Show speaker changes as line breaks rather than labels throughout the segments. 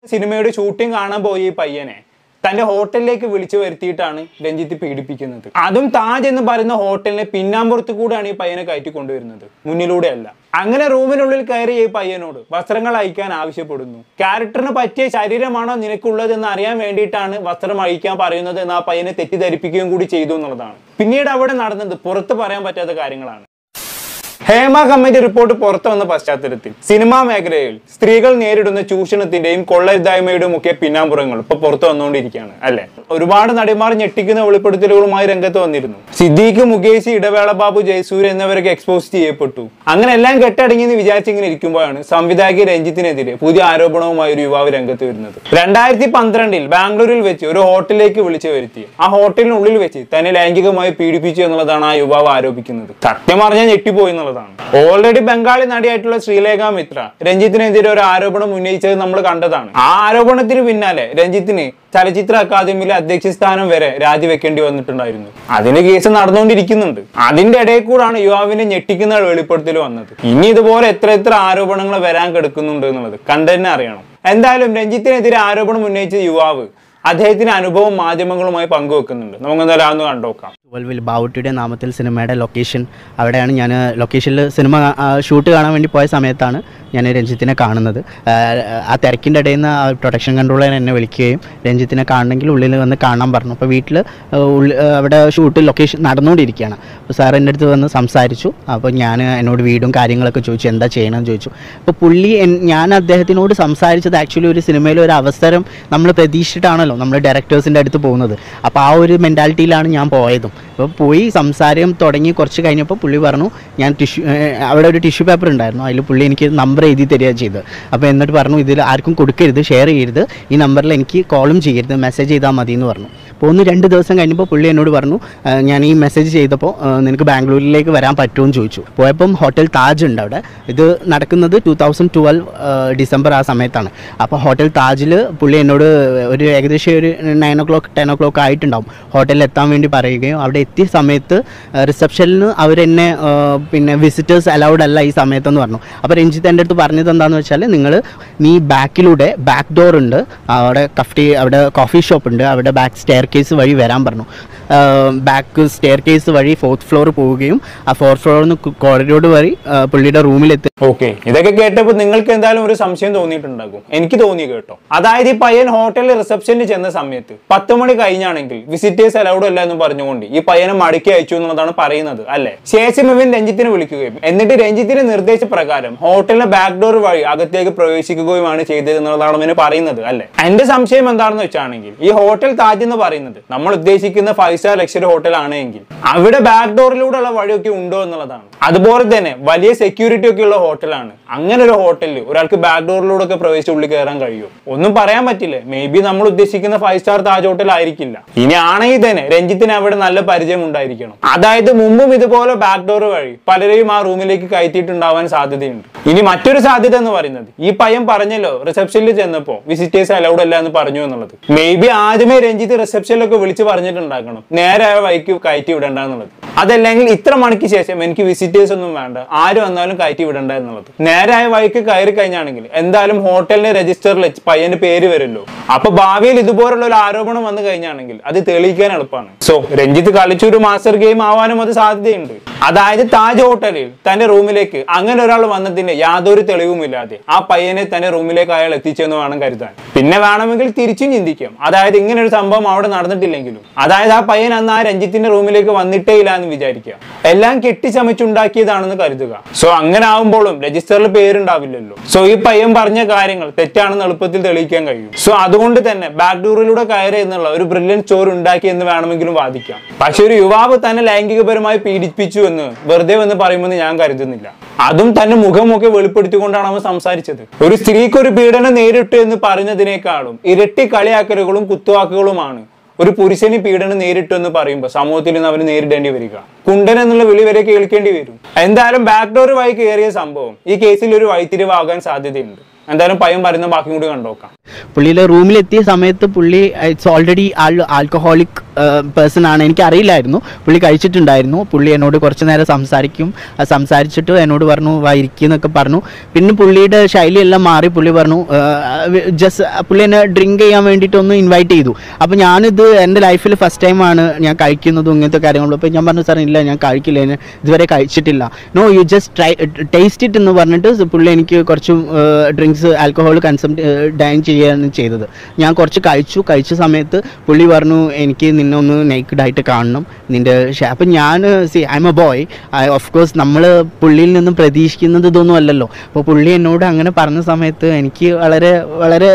സിനിമയുടെ ഷൂട്ടിംഗ് കാണാൻ പോയ ഈ പയ്യനെ തന്റെ ഹോട്ടലിലേക്ക് വിളിച്ചു വരുത്തിയിട്ടാണ് രഞ്ജിത്ത് പീഡിപ്പിക്കുന്നത് അതും താജ് എന്ന് പറയുന്ന ഹോട്ടലിനെ പിന്നാമ്പുറത്ത് കൂടെയാണ് ഈ പയ്യനെ കയറ്റി കൊണ്ടുവരുന്നത് മുന്നിലൂടെ അല്ല അങ്ങനെ റൂമിനുള്ളിൽ കയറിയ ഈ പയ്യനോട് വസ്ത്രങ്ങൾ അയക്കാൻ ആവശ്യപ്പെടുന്നു ക്യാരക്ടറിന് പറ്റിയ ശരീരമാണോ നിനക്കുള്ളത് എന്ന് അറിയാൻ വേണ്ടിയിട്ടാണ് വസ്ത്രം അഴിക്കാൻ പറയുന്നത് എന്ന് ആ പയ്യനെ തെറ്റിദ്ധരിപ്പിക്കുകയും കൂടി ചെയ്തു എന്നുള്ളതാണ് പിന്നീട് അവിടെ നടന്നത് പുറത്ത് പറയാൻ പറ്റാത്ത കാര്യങ്ങളാണ് ഹേമ കമ്മിറ്റി റിപ്പോർട്ട് പുറത്തു വന്ന പശ്ചാത്തലത്തിൽ സിനിമാ മേഖലയിൽ സ്ത്രീകൾ നേരിടുന്ന ചൂഷണത്തിന്റെയും കൊള്ളരുതായ്മയുടെയും ഒക്കെ പിന്നാമ്പുറങ്ങൾ ഇപ്പൊ പുറത്തു വന്നുകൊണ്ടിരിക്കുകയാണ് അല്ലെ ഒരുപാട് നടിമാർ ഞെട്ടിക്കുന്ന വെളിപ്പെടുത്തലുകളുമായി രംഗത്ത് വന്നിരുന്നു സിദ്ദീഖ് മുകേഷ് ഇടവേള ബാബു ജയസൂര്യ എന്നിവരൊക്കെ എക്സ്പോസ് ചെയ്യപ്പെട്ടു അങ്ങനെ എല്ലാം കെട്ടടങ്ങിയെന്ന് വിചാരിച്ചിങ്ങനെ ഇരിക്കുമ്പോഴാണ് സംവിധായക രഞ്ജിത്തിനെതിരെ പുതിയ ആരോപണവുമായി ഒരു യുവാവ് രംഗത്ത് വരുന്നത് രണ്ടായിരത്തി പന്ത്രണ്ടിൽ ബാംഗ്ലൂരിൽ വെച്ച് ഒരു ഹോട്ടലിലേക്ക് വിളിച്ചു വരുത്തി ആ ഹോട്ടലിനുള്ളിൽ വെച്ച് തന്നെ ലൈംഗികമായി പീഡിപ്പിച്ചു എന്നുള്ളതാണ് ആ യുവാവ് ആരോപിക്കുന്നത് സത്യം പറഞ്ഞാൽ ഞെട്ടിപ്പോയി എന്നുള്ളതാണ് ഓൾറെഡി ബംഗാളി നടിയായിട്ടുള്ള ശ്രീലേഖ മിത്ര രഞ്ജിത്തിനെതിരെ ഒരു ആരോപണം ഉന്നയിച്ചത് നമ്മൾ കണ്ടതാണ് ആ ആരോപണത്തിന് പിന്നാലെ രഞ്ജിത്തിന് ചലച്ചിത്ര അക്കാദമിയിലെ അധ്യക്ഷ സ്ഥാനം വരെ രാജിവെക്കേണ്ടി വന്നിട്ടുണ്ടായിരുന്നു അതിന്റെ കേസ് നടന്നുകൊണ്ടിരിക്കുന്നുണ്ട് അതിന്റെ ഇടയിൽ കൂടാണ് യുവാവിനെ ഞെട്ടിക്കുന്ന വെളിപ്പെടുത്തൽ വന്നത് ഇനി ഇതുപോലെ എത്ര എത്ര ആരോപണങ്ങൾ വരാൻ കിടക്കുന്നുണ്ട് എന്നുള്ളത് കണ്ടന്നെ അറിയണം എന്തായാലും രഞ്ജിത്തിനെതിരെ ആരോപണം ഉന്നയിച്ച യുവാവ് അദ്ദേഹത്തിന്റെ അനുഭവം മാധ്യമങ്ങളുമായി പങ്കുവെക്കുന്നുണ്ട് നമുക്ക് എന്തായാലും അതൊന്ന് കണ്ടുനോക്കാം
ട്വൽവിൽ ബാവുട്ടിയുടെ നാമത്തിൽ സിനിമയുടെ ലൊക്കേഷൻ അവിടെയാണ് ഞാൻ ലൊക്കേഷനിൽ സിനിമ ആ, ഷൂട്ട് കാണാൻ വേണ്ടി പോയ സമയത്താണ് ഞാൻ രഞ്ജിത്തിനെ കാണുന്നത് ആ, ആ തിരക്കിൻ്റെ ഇടയിൽ നിന്ന് പ്രൊട്ടക്ഷൻ കൺട്രോളർ എന്നെ വിളിക്കുകയും രഞ്ജിത്തിനെ കാണണമെങ്കിൽ ഉള്ളിൽ വന്ന് കാണാൻ പറഞ്ഞു അപ്പോൾ വീട്ടിൽ അവിടെ ഷൂട്ട് ലൊക്കേഷൻ നടന്നുകൊണ്ടിരിക്കുകയാണ് അപ്പോൾ സാർ എൻ്റെ അടുത്ത് വന്ന് സംസാരിച്ചു അപ്പോൾ ഞാൻ എന്നോട് വീടും കാര്യങ്ങളൊക്കെ ചോദിച്ചു എന്താ ചെയ്യണമെന്ന് ചോദിച്ചു അപ്പോൾ പുള്ളി എൻ- ഞാൻ അദ്ദേഹത്തിനോട് സംസാരിച്ചത് ആക്ച്വലി ഒരു സിനിമയിൽ ഒരു അവസരം നമ്മൾ പ്രതീക്ഷിച്ചിട്ടാണല്ലോ നമ്മൾ ഡയറക്ടേഴ്സിൻ്റെ അടുത്ത് പോകുന്നത് അപ്പോൾ ആ ഒരു മെൻറ്റാലിറ്റിയിലാണ് ഞാൻ പോയതും അപ്പോൾ പോയി സംസാരം തുടങ്ങി കുറച്ച് കഴിഞ്ഞപ്പോൾ പുള്ളി പറഞ്ഞു ഞാൻ ടിഷ്യൂ അവിടെ ഒരു ടിഷ്യൂ പേപ്പർ ഉണ്ടായിരുന്നു അതിൽ പുള്ളി എനിക്ക് നമ്പർ എഴുതി തരിക ചെയ്തത് അപ്പോൾ എന്നിട്ട് പറഞ്ഞു ഇതിൽ ആർക്കും കൊടുക്കരുത് ഷെയർ ചെയ്യരുത് ഈ നമ്പറിൽ എനിക്ക് കോളും ചെയ്യരുത് മെസ്സേജ് ചെയ്താൽ മതി എന്ന് പറഞ്ഞു അപ്പോൾ ഒന്ന് രണ്ട് ദിവസം കഴിഞ്ഞപ്പോൾ പുള്ളി എന്നോട് പറഞ്ഞു "ആ, ഞാൻ ഈ മെസ്സേജ് ചെയ്തപ്പോൾ ആ, നിനക്ക് ബാംഗ്ലൂരിലേക്ക് വരാൻ പറ്റുമോ എന്ന് ചോദിച്ചു പോയപ്പം ഹോട്ടൽ താജ് ഉണ്ട് അവിടെ ഇത് നടക്കുന്നത് ടൂ തൗസൻഡ് ട്വൽവ് ഡിസംബർ ആ സമയത്താണ് അപ്പോൾ ഹോട്ടൽ താജിൽ പുള്ളി എന്നോട് ഒരു ഏകദേശം ഒരു nine o'clock ten o'clock ആയിട്ടുണ്ടാവും ഹോട്ടലിൽ എത്താൻ വേണ്ടി പറയുകയും അവിടെ എത്തിയ സമയത്ത് റിസപ്ഷനിൽ അവരെന്നെ ആ, പിന്നെ വിസിറ്റേഴ്സ് അലൗഡ് അല്ല ഈ സമയത്തെന്ന് പറഞ്ഞു അപ്പോൾ രഞ്ജിത്ത് എൻ്റെ അടുത്ത് പറഞ്ഞത് എന്താണെന്ന് വെച്ചാൽ നിങ്ങൾ നീ ബാക്കിലൂടെ ബാക്ക് ഡോർ ഉണ്ട് അവിടെ കഫ്റ്റി അവിടെ കോഫി ഷോപ്പ് ഉണ്ട് അവിടെ ബാക്ക് സ്റ്റെയർ കേസ് വഴി വരാൻ പറഞ്ഞു ബാക്ക് സ്റ്റെയർ കേസ് വഴി ഫോർത്ത് ഫ്ലോർ പോവുകയും ആ ഫോർത്ത് ഫ്ലോറിൽ നിന്ന് കോറിഡോർ വഴി ആ, പുള്ളിയുടെ റൂമിലെത്തി
ഓക്കെ ഇതൊക്കെ കേട്ടപ്പോൾ നിങ്ങൾക്ക് എന്തായാലും ഒരു സംശയം തോന്നിയിട്ടുണ്ടാകും എനിക്ക് തോന്നി കേട്ടോ അതായത് ഈ പയ്യൻ ഹോട്ടലിൽ റിസപ്ഷനിൽ ചെന്ന സമയത്ത് പത്ത് മണി കഴിഞ്ഞാണെങ്കിൽ വിസിറ്റേഴ്സ് അലൗഡ് അല്ല എന്ന് പറഞ്ഞുകൊണ്ട് ഈ പയ്യനെ മടക്കി അയച്ചു എന്നുള്ളതാണ് പറയുന്നത് അല്ലെ ശേഷം ഇവൻ രഞ്ജിത്തിനെ വിളിക്കുകയും എന്നിട്ട് രഞ്ജിത്തിന്റെ നിർദ്ദേശപ്രകാരം ഹോട്ടലിന്റെ ബാക്ക് ഡോർ വഴി അകത്തേക്ക് പ്രവേശിക്കുകയുമാണ് ചെയ്തത് എന്നുള്ളതാണ് ഇവന് പറയുന്നത് അല്ലെ എന്റെ സംശയം എന്താണെന്ന് വെച്ചാണെങ്കിൽ ഈ ഹോട്ടൽ താജ് എന്ന് പറയുന്നത് നമ്മൾ ഉദ്ദേശിക്കുന്ന ഫൈവ് സ്റ്റാർ ലക്ഷറി ഹോട്ടൽ ആണെങ്കിൽ അവിടെ ബാക്ക് ഡോറിലൂടെയുള്ള വഴിയൊക്കെ ഉണ്ടോ എന്നുള്ളതാണ് അതുപോലെ തന്നെ വലിയ സെക്യൂരിറ്റി ഒക്കെ ഉള്ള ഹോട്ടലാണ് അങ്ങനെ ഒരു ഹോട്ടലിൽ ഒരാൾക്ക് ബാക്ക് ഡോറിലൂടെ ഒക്കെ പ്രവേശിച്ച് ഉള്ളിൽ കയറാൻ കഴിയും ഒന്നും പറയാൻ പറ്റില്ല മേ ബി നമ്മൾ ഉദ്ദേശിക്കുന്ന ഫൈവ് സ്റ്റാർ താജ് ഹോട്ടൽ ആയിരിക്കില്ല ഇനി ആണെങ്കിൽ തന്നെ രഞ്ജിത്തിന് അവിടെ നല്ല പരിചയം ഉണ്ടായിരിക്കണം അതായത് മുമ്പും ഇതുപോലെ ബാക്ക് ഡോർ വഴി പലരെയും ആ റൂമിലേക്ക് കയറ്റിയിട്ടുണ്ടാവാൻ സാധ്യതയുണ്ട് ഇനി മറ്റൊരു സാധ്യത എന്ന് പറയുന്നത് ഈ പയ്യൻ പറഞ്ഞല്ലോ റിസപ്ഷനിൽ ചെന്നപ്പോ വിസിറ്റേഴ്സ് അലൗഡ് അല്ല എന്ന് പറഞ്ഞു എന്നുള്ളത് മേ ബി ആദ്യമേ രഞ്ജിത്ത് റിസപ്ഷനിലൊക്കെ വിളിച്ച് പറഞ്ഞിട്ടുണ്ടാക്കണം നേരെ ആ വഴിക്ക് കയറ്റി വിടണ്ട എന്നുള്ളത് അതല്ലെങ്കിൽ ഇത്ര മണിക്ക് ശേഷം എനിക്ക് വിസിറ്റേഴ്സ് ഒന്നും വേണ്ട ആര് വന്നാലും കയറ്റി വിടണ്ട എന്നുള്ളത് നേരായ വഴിക്ക് കയറി കഴിഞ്ഞാണെങ്കിൽ എന്തായാലും ഹോട്ടലിന്റെ രജിസ്റ്ററിൽ പയ്യന്റെ പേര് വരുമല്ലോ അപ്പൊ ഭാവിയിൽ ഇതുപോലുള്ള ഒരു ആരോപണം വന്നു കഴിഞ്ഞാണെങ്കിൽ അത് തെളിയിക്കാൻ എളുപ്പമാണ് സോ രഞ്ജിത്ത് കളിച്ചൊരു മാസ്റ്റർ ഗെയിം ആവാനും അത് സാധ്യതയുണ്ട് അതായത് താജ് ഹോട്ടലിൽ തന്റെ റൂമിലേക്ക് അങ്ങനെ ഒരാൾ വന്നതിന്റെ യാതൊരു തെളിവുമില്ലാതെ ആ പയ്യനെ തന്റെ റൂമിലേക്ക് അയാൾ എത്തിച്ചെന്ന് വേണം കരുതാൻ പിന്നെ വേണമെങ്കിൽ തിരിച്ചും ചിന്തിക്കാം അതായത് ഇങ്ങനെ ഒരു സംഭവം അവിടെ നടന്നിട്ടില്ലെങ്കിലും അതായത് ആ പയ്യൻ അന്ന് ആ രഞ്ജിത്തിന്റെ റൂമിലേക്ക് വന്നിട്ടേ ഇല്ല എന്ന് വിചാരിക്കുക എല്ലാം കെട്ടിച്ചമച്ചുണ്ടാക്കിയതാണെന്ന് കരുതുക സോ അങ്ങനെ ആവുമ്പോഴും രജിസ്റ്ററിൽ പേരുണ്ടാവില്ലല്ലോ സോ ഈ പയ്യൻ പറഞ്ഞ കാര്യങ്ങൾ തെറ്റാണെന്ന് എളുപ്പത്തിൽ തെളിയിക്കാൻ കഴിയും സോ അതുകൊണ്ട് തന്നെ ബാക്ക് ഡോറിലൂടെ കയറി എന്നുള്ള ഒരു ബ്രില്യൻ സ്റ്റോർ ഉണ്ടാക്കി എന്ന് വേണമെങ്കിലും വാദിക്കാം പക്ഷെ ഒരു യുവാവ് തന്നെ ലൈംഗികപരമായി പീഡിപ്പിച്ചു എന്ന് വെറുതെ എന്ന് പറയുമെന്ന് ഞാൻ കരുതുന്നില്ല അതും തന്നെ മുഖമൊക്കെ വെളിപ്പെടുത്തിക്കൊണ്ടാണ് അവൻ സംസാരിച്ചത് ഒരു സ്ത്രീക്ക് ഒരു പീഡനം നേരിട്ടു എന്ന് പറയുന്നതിനേക്കാളും ഇരട്ടി കളിയാക്കലുകളും കുത്തുവാക്കുകളുമാണ് ഒരു പുരുഷന് പീഡനം നേരിട്ടു എന്ന് പറയുമ്പോൾ സമൂഹത്തിൽ നിന്ന് അവന് നേരിടേണ്ടി വരിക കുണ്ടൻ എന്നുള്ള വിളി വരെ കേൾക്കേണ്ടി വരും എന്തായാലും ബാക്ക് ഡോർ വഴി കയറിയ സംഭവം ഈ കേസിൽ ഒരു വഴിത്തിരിവാകാൻ സാധ്യതയുണ്ട് എന്തായാലും പയ്യൻ പറയുന്ന ബാക്കി കൂടി കണ്ടോക്കാം
പുള്ളിയുടെ റൂമിലെത്തിയ സമയത്ത് പുള്ളി ഇറ്റ്സ് ഓൾറെഡി ആൾ ആൽക്കഹോളിക് പേഴ്സൺ ആണ് എനിക്ക് അറിയില്ലായിരുന്നു പുള്ളി കഴിച്ചിട്ടുണ്ടായിരുന്നു പുള്ളി എന്നോട് കുറച്ച് നേരം സംസാരിക്കും ആ സംസാരിച്ചിട്ട് എന്നോട് പറഞ്ഞു വാ ഇരിക്കുന്നൊക്കെ പറഞ്ഞു പിന്നെ പുള്ളിയുടെ ശൈലിയെല്ലാം മാറി പുള്ളി പറഞ്ഞു ജസ്റ്റ് പുള്ളി എന്നെ ഡ്രിങ്ക് ചെയ്യാൻ വേണ്ടിയിട്ട് ഒന്ന് ഇൻവൈറ്റ് ചെയ്തു അപ്പോൾ ഞാനിത് എൻ്റെ ലൈഫിൽ ഫസ്റ്റ് ടൈമാണ് ഞാൻ കഴിക്കുന്നതും ഇങ്ങനത്തെ കാര്യങ്ങളും അപ്പോൾ ഞാൻ പറഞ്ഞു സാർ ഇല്ല ഞാൻ കഴിക്കില്ല ഞാൻ ഇതുവരെ കഴിച്ചിട്ടില്ല no you just try taste it എന്ന് പറഞ്ഞിട്ട് പുള്ളി എനിക്ക് കുറച്ച് ഡ്രിങ്ക്സ് ആൽക്കഹോൾ കൺസം ഡൈൻ ചെയ്യാണ് ചെയ്തത് ഞാൻ കുറച്ച് കഴിച്ചു കഴിച്ച സമയത്ത് പുള്ളി പറഞ്ഞു എനിക്ക് നിന്നെ ഒന്ന് നേക്കഡ് ആയിട്ട് കാണണം നിൻ്റെ അപ്പം ഞാൻ C I M A boy of course നമ്മൾ പുള്ളിയിൽ നിന്നും പ്രതീക്ഷിക്കുന്നത് ഇതൊന്നും അല്ലല്ലോ അപ്പോൾ പുള്ളി എന്നോട് അങ്ങനെ പറഞ്ഞ സമയത്ത് എനിക്ക് വളരെ വളരെ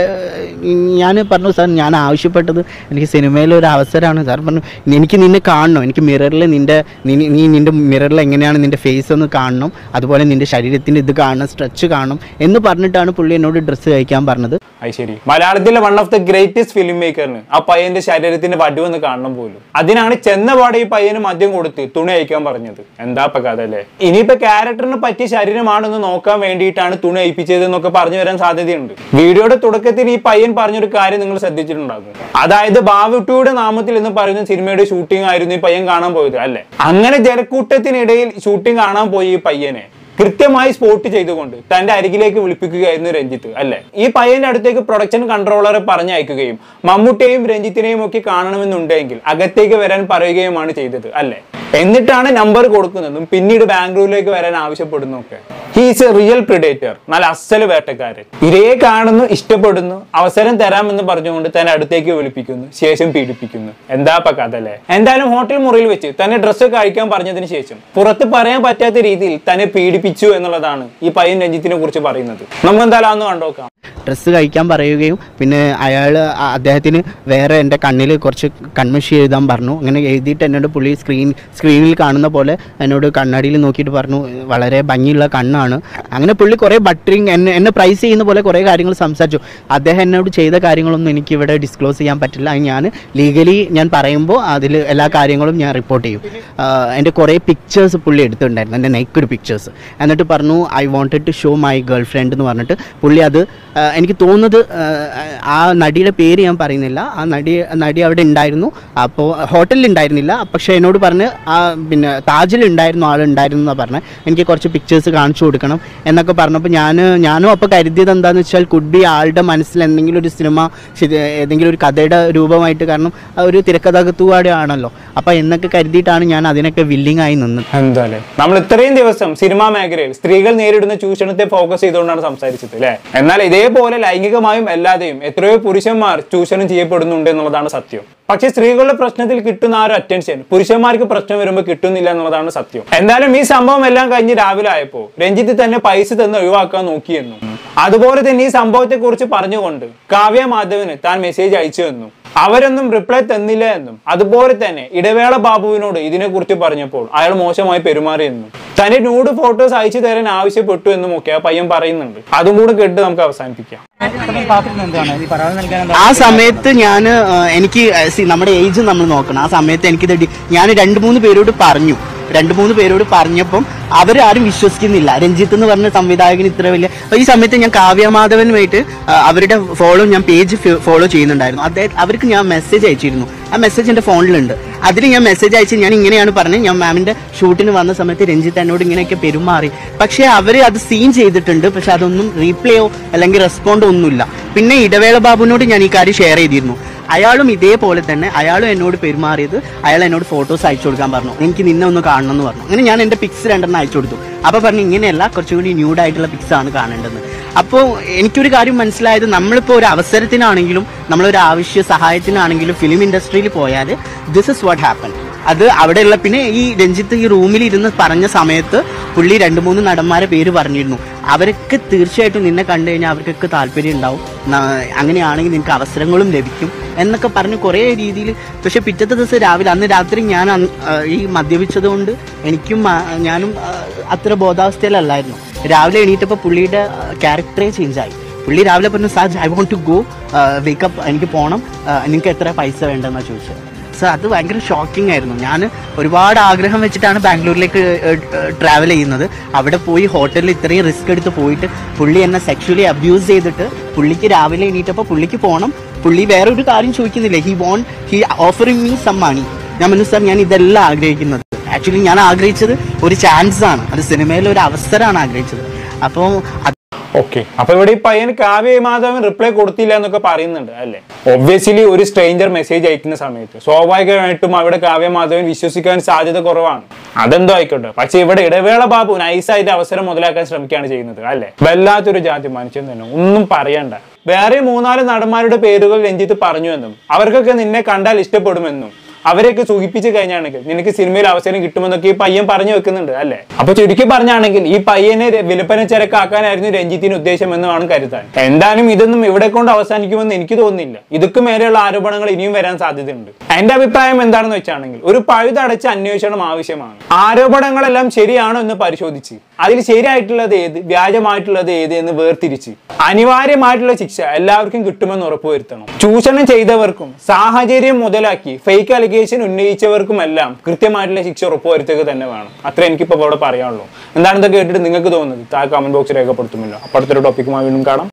ഞാൻ പറഞ്ഞു സാർ ഞാൻ ആവശ്യപ്പെട്ടത് എനിക്ക് സിനിമയിൽ ഒരു അവസരമാണ് സാർ പറഞ്ഞു എനിക്ക് നിന്നെ കാണണം എനിക്ക് മിററിൽ നിൻ്റെ നീ നീ നിൻ്റെ മിററിൽ എങ്ങനെയാണ് നിൻ്റെ ഫേസ് ഒന്ന് കാണണം അതുപോലെ നിൻ്റെ ശരീരത്തിൻ്റെ ഇത് കാണണം സ്ട്രെച്ച് കാണണം എന്ന് പറഞ്ഞിട്ടാണ് പുള്ളി എന്നോട് ഡ്രസ്സ് കഴിക്കാൻ പറഞ്ഞത്
അത് ശരി മലയാളത്തിലെ one of the greatest film മേക്കറിന് ആ പയ്യന്റെ ശരീരത്തിന്റെ വടിവെന്ന് കാണണം പോലും അതിനാണ് ചെന്നപാടെ ഈ പയ്യന് മദ്യം കൊടുത്ത് തുണി അയക്കാൻ പറഞ്ഞത് എന്താ ഇപ്പൊ കഥ അല്ലേ ഇനിയിപ്പോ ക്യാരക്ടറിന് പറ്റിയ ശരീരമാണെന്ന് നോക്കാൻ വേണ്ടിയിട്ടാണ് തുണി അയപ്പിച്ചത് എന്നൊക്കെ പറഞ്ഞു വരാൻ സാധ്യതയുണ്ട് വീഡിയോയുടെ തുടക്കത്തിൽ ഈ പയ്യൻ പറഞ്ഞൊരു കാര്യം നിങ്ങൾ ശ്രദ്ധിച്ചിട്ടുണ്ടാകും അതായത് ബാവുട്ടിയുടെ നാമത്തിൽ എന്ന് പറയുന്ന സിനിമയുടെ ഷൂട്ടിംഗ് ആയിരുന്നു ഈ പയ്യൻ കാണാൻ പോയത് അല്ലെ അങ്ങനെ ജനക്കൂട്ടത്തിനിടയിൽ ഷൂട്ടിംഗ് കാണാൻ പോയി ഈ പയ്യനെ കൃത്യമായി സ്പോട്ട് ചെയ്തുകൊണ്ട് തന്റെ അരികിലേക്ക് വിളിപ്പിക്കുകയായിരുന്നു രഞ്ജിത്ത് അല്ലെ ഈ പയ്യന്റെ അടുത്തേക്ക് പ്രൊഡക്ഷൻ കൺട്രോളറെ പറഞ്ഞയക്കുകയും മമ്മൂട്ടിയെയും രഞ്ജിത്തിനെയും ഒക്കെ കാണണമെന്നുണ്ടെങ്കിൽ അകത്തേക്ക് വരാൻ പറയുകയുമാണ് ചെയ്തത് അല്ലെ എന്നിട്ടാണ് നമ്പർ കൊടുക്കുന്നതും പിന്നീട് ബാംഗ്ലൂരിലേക്ക് വരാൻ ആവശ്യപ്പെടുന്നതൊക്കെ ഹീസ് എ റിയൽ പ്രിഡേറ്റർ നല്ല അസൽ വേട്ടക്കാരൻ ഇരയെ കാണുന്നു ഇഷ്ടപ്പെടുന്നു അവസരം തരാമെന്ന് പറഞ്ഞുകൊണ്ട് തന്നെ അടുത്തേക്ക് വിളിപ്പിക്കുന്നു ശേഷം പീഡിപ്പിക്കുന്നു എന്താ ഇപ്പൊ കഥ അല്ലേ എന്തായാലും ഹോട്ടൽ മുറിയിൽ വെച്ച് തന്നെ ഡ്രസ്സ് കഴിക്കാൻ പറഞ്ഞതിന് ശേഷം പുറത്ത് പറയാൻ പറ്റാത്ത രീതിയിൽ തന്നെ പീഡിപ്പിച്ചു എന്നുള്ളതാണ് ഈ പയ്യൻ രഞ്ജിത്തിനെ കുറിച്ച് പറയുന്നത് നമുക്ക് എന്തായാലും അന്ന് കണ്ടോക്കാം
ഡ്രസ്സ് കഴിക്കാൻ പറയുകയും പിന്നെ അയാൾ അദ്ദേഹത്തിന് വേറെ എൻ്റെ കണ്ണിൽ കുറച്ച് കൺമഷി എഴുതാൻ പറഞ്ഞു അങ്ങനെ എഴുതിയിട്ട് എന്നോട് പുള്ളി സ്ക്രീൻ സ്ക്രീനിൽ കാണുന്ന പോലെ എന്നോട് കണ്ണാടിയിൽ നോക്കിയിട്ട് പറഞ്ഞു വളരെ ഭംഗിയുള്ള കണ്ണാണ് അങ്ങനെ പുള്ളി കുറേ ബട്ടറിങ് എന്നെ എന്നെ പ്രൈസ് ചെയ്യുന്ന പോലെ കുറേ കാര്യങ്ങൾ സംസാരിച്ചു അദ്ദേഹം എന്നോട് ചെയ്ത കാര്യങ്ങളൊന്നും എനിക്ക് ഇവിടെ ഡിസ്ക്ലോസ് ചെയ്യാൻ പറ്റില്ല അത് ഞാൻ ലീഗലി ഞാൻ പറയുമ്പോൾ അതിൽ എല്ലാ കാര്യങ്ങളും ഞാൻ റിപ്പോർട്ട് ചെയ്യും ആഹ് എൻ്റെ കുറേ പിക്ചേഴ്സ് പുള്ളി എടുത്തിട്ടുണ്ടായിരുന്നു എൻ്റെ നെയ്ക്കഡ് പിക്ചേഴ്സ് എന്നിട്ട് പറഞ്ഞു I wanted to show my girlfriend എന്ന് പറഞ്ഞിട്ട് പുള്ളി അത് ആഹ് എനിക്ക് തോന്നുന്നത് ആഹ് ആ നടിയുടെ പേര് ഞാൻ പറയുന്നില്ല ആ നടി നടി അവിടെ ഉണ്ടായിരുന്നു അപ്പോൾ ഹോട്ടലിൽ ഉണ്ടായിരുന്നില്ല പക്ഷേ എന്നോട് പറഞ്ഞ് ആ പിന്നെ താജിൽ ഉണ്ടായിരുന്നു ആളുണ്ടായിരുന്നു എന്നാണ് പറഞ്ഞത് എനിക്ക് കുറച്ച് പിക്ചേഴ്സ് കാണിച്ചു കൊടുക്കണം എന്നൊക്കെ പറഞ്ഞപ്പോൾ ഞാൻ ഞാനും അപ്പോൾ കരുതിയത് എന്താണെന്ന് വെച്ചാൽ കുഡ് ബി ആളുടെ മനസ്സിൽ എന്തെങ്കിലും ഒരു സിനിമ ശരി- ഏതെങ്കിലും ഒരു കഥയുടെ രൂപമായിട്ട് കാരണം ആ ഒരു തിരക്കഥാകൃത്തുവാടെ ആണല്ലോ അപ്പോൾ എന്നൊക്കെ കരുതിയിട്ടാണ് ഞാൻ അതിനൊക്കെ വില്ലിംഗ് ആയി നിന്നത്
എന്താല്ലേ നമ്മൾ ഇത്രയും ദിവസം സിനിമാ മേഖലയിൽ സ്ത്രീകൾ നേരിടുന്ന ചൂഷണത്തെ ഫോക്കസ് ചെയ്തുകൊണ്ടാണ് സംസാരിച്ചത് അല്ലെ എന്നാൽ ഇതേപോലെ ലൈംഗികമായും അല്ലാതെയും എത്രയോ പുരുഷന്മാർ ചൂഷണം ചെയ്യപ്പെടുന്നുണ്ട് എന്നുള്ളതാണ് സത്യം പക്ഷെ സ്ത്രീകളുടെ പ്രശ്നത്തിൽ കിട്ടുന്ന ആ ഒരു അറ്റൻഷൻ പുരുഷന്മാർക്ക് പ്രശ്നം വരുമ്പോൾ കിട്ടുന്നില്ല എന്നുള്ളതാണ് സത്യം എന്തായാലും ഈ സംഭവം എല്ലാം കഴിഞ്ഞ് രാവിലെ ആയപ്പോ രഞ്ജിത്ത് തന്നെ പൈസ തന്ന് ഒഴിവാക്കാൻ നോക്കിയെന്നും അതുപോലെ തന്നെ ഈ സംഭവത്തെ കുറിച്ച് പറഞ്ഞുകൊണ്ട് കാവ്യ മാധവന് താൻ മെസ്സേജ് അയച്ചു എന്നും അവരൊന്നും റിപ്ലൈ തന്നില്ല എന്നും അതുപോലെ തന്നെ ഇടവേള ബാബുവിനോട് ഇതിനെക്കുറിച്ച് പറഞ്ഞപ്പോൾ അയാൾ മോശമായി പെരുമാറിയെന്നും തന്റെ ന്യൂഡ് ഫോട്ടോസ് അയച്ചു തരാൻ ആവശ്യപ്പെട്ടു എന്നും ഒക്കെ ആ പയ്യൻ പറയുന്നുണ്ട് അതും കൂടെ കേട്ട് നമുക്ക് അവസാനിപ്പിക്കാം
ആ സമയത്ത് ഞാൻ എനിക്ക് സി നമ്മുടെ ഏജ് നമ്മൾ നോക്കണം ആ സമയത്ത് എനിക്കിത് ഡി- ഞാൻ രണ്ട് മൂന്ന് പേരോട് പറഞ്ഞു രണ്ട് മൂന്ന് പേരോട് പറഞ്ഞപ്പം അവരാരും വിശ്വസിക്കുന്നില്ല രഞ്ജിത്ത് എന്ന് പറഞ്ഞ സംവിധായകൻ ഇത്ര വലിയ അപ്പൊ ഈ സമയത്ത് ഞാൻ കാവ്യമാധവനുമായിട്ട് ആ, അവരുടെ ഫോളോ ഞാൻ പേജ് ഫോളോ ചെയ്യുന്നുണ്ടായിരുന്നു അദ്ദേഹം അവർക്ക് ഞാൻ മെസ്സേജ് അയച്ചിരുന്നു ആ മെസ്സേജ് എൻ്റെ ഫോണിലുണ്ട് അതിൽ ഞാൻ മെസ്സേജ് അയച്ച് ഞാൻ ഇങ്ങനെയാണ് പറഞ്ഞത് ഞാൻ മാമിൻ്റെ ഷൂട്ടിന് വന്ന സമയത്ത് രഞ്ജിത്ത് എന്നോട് ഇങ്ങനെയൊക്കെ പെരുമാറി പക്ഷേ അവർ അത് സീൻ ചെയ്തിട്ടുണ്ട് പക്ഷെ അതൊന്നും റീപ്ലേയോ അല്ലെങ്കിൽ റെസ്പോണ്ടോ ഒന്നുമില്ല പിന്നെ ഇടവേള ബാബുവിനോട് ഞാൻ ഈ കാര്യം ഷെയർ ചെയ്തിരുന്നു അയാളും ഇതേപോലെ തന്നെ അയാളും എന്നോട് പെരുമാറിയത് അയാൾ എന്നോട് ഫോട്ടോസ് അയച്ചു കൊടുക്കാൻ പറഞ്ഞു എനിക്ക് നിന്നെ ഒന്ന് കാണണം എന്ന് പറഞ്ഞു അങ്ങനെ ഞാൻ എൻ്റെ പിക്സ് രണ്ടെണ്ണം അയച്ചു കൊടുത്തു അപ്പോൾ പറഞ്ഞു ഇങ്ങനെയല്ല കുറച്ചും കൂടി ന്യൂഡ് ആയിട്ടുള്ള പിക്സ് ആണ് കാണേണ്ടത് അപ്പോൾ എനിക്കൊരു കാര്യം മനസ്സിലായത് നമ്മളിപ്പോൾ ഒരു അവസരത്തിനാണെങ്കിലും നമ്മളൊരു ആവശ്യ സഹായത്തിനാണെങ്കിലും ഫിലിം ഇൻഡസ്ട്രിയിൽ പോയാൽ ദിസ് ഇസ് വാട്ട് ഹാപ്പൻ അത് അവിടെയുള്ള പിന്നെ ഈ രഞ്ജിത്ത് ഈ റൂമിൽ ഇരുന്ന് പറഞ്ഞ സമയത്ത് പുള്ളി രണ്ട് മൂന്ന് നടന്മാരെ പേര് പറഞ്ഞിരുന്നു അവരൊക്കെ തീർച്ചയായിട്ടും നിന്നെ കണ്ടു കഴിഞ്ഞാൽ അവർക്കൊക്കെ താല്പര്യം ഉണ്ടാവും ന- അങ്ങനെയാണെങ്കിൽ നിനക്ക് അവസരങ്ങളും ലഭിക്കും എന്നൊക്കെ പറഞ്ഞ് കുറേ രീതിയിൽ പക്ഷെ പിറ്റത്തെ ദിവസം രാവിലെ അന്ന് രാത്രി ഞാൻ അന്ന്, ആ, ഈ മദ്യപിച്ചത് കൊണ്ട് എനിക്കും ആ, ഞാനും ആ, അത്ര ബോധാവസ്ഥയിലല്ലായിരുന്നു രാവിലെ എണീറ്റപ്പോൾ പുള്ളിയുടെ ക്യാരക്ടറേ ചേഞ്ചായി പുള്ളി രാവിലെ പറഞ്ഞു sir I want to go wake up എനിക്ക് പോകണം നിങ്ങൾക്ക് എത്ര പൈസ വേണ്ടെന്നാണ് ചോദിച്ചത് സോ അത് ഭയങ്കര ഷോക്കിംഗ് ആയിരുന്നു ഞാൻ ഒരുപാട് ആഗ്രഹം വെച്ചിട്ടാണ് ബാംഗ്ലൂരിലേക്ക് ട്രാവൽ ചെയ്യുന്നത് അവിടെ പോയി ഹോട്ടലിൽ ഇത്രയും റിസ്ക് എടുത്ത് പോയിട്ട് പുള്ളി എന്നെ സെക്ഷലി അബ്യൂസ് ചെയ്തിട്ട് പുള്ളിക്ക് രാവിലെ എണീറ്റപ്പോൾ പുള്ളിക്ക് പോകണം പുള്ളി വേറെ ഒരു കാര്യം ചോദിക്കുന്നില്ല he want he offering me some money ഞാൻ പറഞ്ഞു സാർ ഞാൻ ഇതെല്ലാം ആഗ്രഹിക്കുന്നത് ആക്ച്വലി ഞാൻ ആഗ്രഹിച്ചത് ഒരു ചാൻസ് ആണ് അത് സിനിമയിൽ ഒരു അവസരമാണ് ആഗ്രഹിച്ചത് അപ്പോൾ
ഓക്കെ അപ്പൊ ഇവിടെ ഈ പയ്യൻ കാവ്യ മാധവൻ റിപ്ലൈ കൊടുത്തില്ല എന്നൊക്കെ പറയുന്നുണ്ട് അല്ലേ ഒബ്വിയസ്ലി ഒരു സ്ട്രേഞ്ചർ മെസ്സേജ് അയക്കുന്ന സമയത്ത് സ്വാഭാവികമായിട്ടും അവിടെ കാവ്യ മാധവൻ വിശ്വസിക്കാൻ സാധ്യത കുറവാണ് അതെന്തോ ആയിക്കോട്ടെ പക്ഷെ ഇവിടെ ഇടവേള ബാബു നൈസായിട്ട് അവസരം മുതലാക്കാൻ ശ്രമിക്കുകയാണ് ചെയ്യുന്നത് അല്ലേ വല്ലാത്തൊരു ജാതി മനുഷ്യൻ തന്നെ ഒന്നും പറയണ്ട വേറെ മൂന്നാല് നടന്മാരുടെ പേരുകൾ രഞ്ജിത്ത് പറഞ്ഞു എന്നും അവർക്കൊക്കെ നിന്നെ കണ്ടാൽ ഇഷ്ടപ്പെടുമെന്നും അവരെയൊക്കെ സൂചിപ്പിച്ച് കഴിഞ്ഞാണെങ്കിൽ നിനക്ക് സിനിമയിൽ അവസരം കിട്ടുമെന്നൊക്കെ ഈ പയ്യൻ പറഞ്ഞു വെക്കുന്നുണ്ട് അല്ലേ അപ്പൊ ചുരുക്കി പറഞ്ഞാണെങ്കിൽ ഈ പയ്യനെ ര- വിൽപ്പന ചരക്കാക്കാനായിരുന്നു രഞ്ജിത്തിന് ഉദ്ദേശം എന്നാണ് കരുതാൻ എന്തായാലും ഇതൊന്നും ഇവിടെ കൊണ്ട് അവസാനിക്കുമെന്ന് എനിക്ക് തോന്നുന്നില്ല ഇതൊക്കെ മേലെയുള്ള ആരോപണങ്ങൾ ഇനിയും വരാൻ സാധ്യതയുണ്ട് എന്റെ അഭിപ്രായം എന്താണെന്ന് വെച്ചാണെങ്കിൽ ഒരു പഴുതടച്ച അന്വേഷണം ആവശ്യമാണ് ആരോപണങ്ങളെല്ലാം ശരിയാണോ എന്ന് പരിശോധിച്ച് അതിൽ ശരിയായിട്ടുള്ളത് ഏത് വ്യാജമായിട്ടുള്ളത് ഏത് എന്ന് വേർതിരിച്ച് അനിവാര്യമായിട്ടുള്ള ശിക്ഷ എല്ലാവർക്കും കിട്ടുമെന്ന് ഉറപ്പുവരുത്തണം ചൂഷണം ചെയ്തവർക്കും സാഹചര്യം മുതലാക്കി ഫേക്ക് അലിഗേഷൻ ഉന്നയിച്ചവർക്കുമെല്ലാം കൃത്യമായിട്ടുള്ള ശിക്ഷ ഉറപ്പുവരുത്തുക തന്നെ വേണം അത്ര എനിക്കിപ്പോൾ ഇവിടെ പറയാനുള്ളൂ എന്താണെന്ന് കേട്ടിട്ട് നിങ്ങൾക്ക് തോന്നുന്നത് താഴെ കമന്റ് ബോക്സ് രേഖപ്പെടുത്തുമല്ലോ അപ്പുറത്തൊരു ടോപ്പിക്കുമായി വീണ്ടും കാണാം